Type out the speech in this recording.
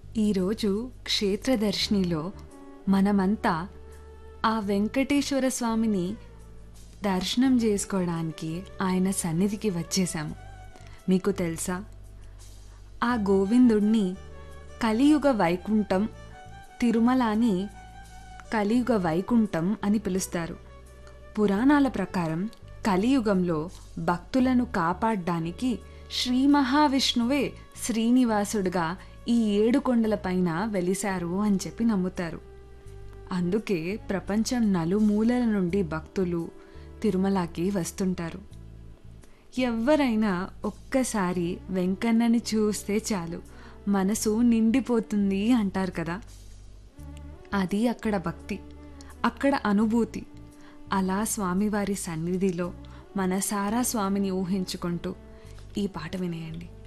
ఈరోజు క్షేత్రదర్శినిలో మనమంతా ఆ వెంకటేశ్వర స్వామిని దర్శనం చేసుకోవడానికి ఆయన సన్నిధికి వచ్చేసాము మీకు తెలుసా ఆ గోవిందుణ్ణి కలియుగ వైకుంఠం తిరుమలని కలియుగ వైకుంఠం అని పిలుస్తారు పురాణాల ప్రకారం కలియుగంలో భక్తులను కాపాడడానికి శ్రీ మహావిష్ణువే శ్రీనివాసుడుగా ఈ ఏడు కొండలపైన వెలిశారు అని చెప్పి నమ్ముతారు అందుకే ప్రపంచం నలుమూలల నుండి భక్తులు తిరుమలకి వస్తుంటారు ఎవరైనా ఒక్కసారి వెంకన్నని చూస్తే చాలు మనసు నిండిపోతుంది అంటారు కదా అది అక్కడ భక్తి అక్కడ అనుభూతి అలా స్వామివారి సన్నిధిలో మనసారా స్వామిని ఊహించుకుంటూ ఈ పాట వినేయండి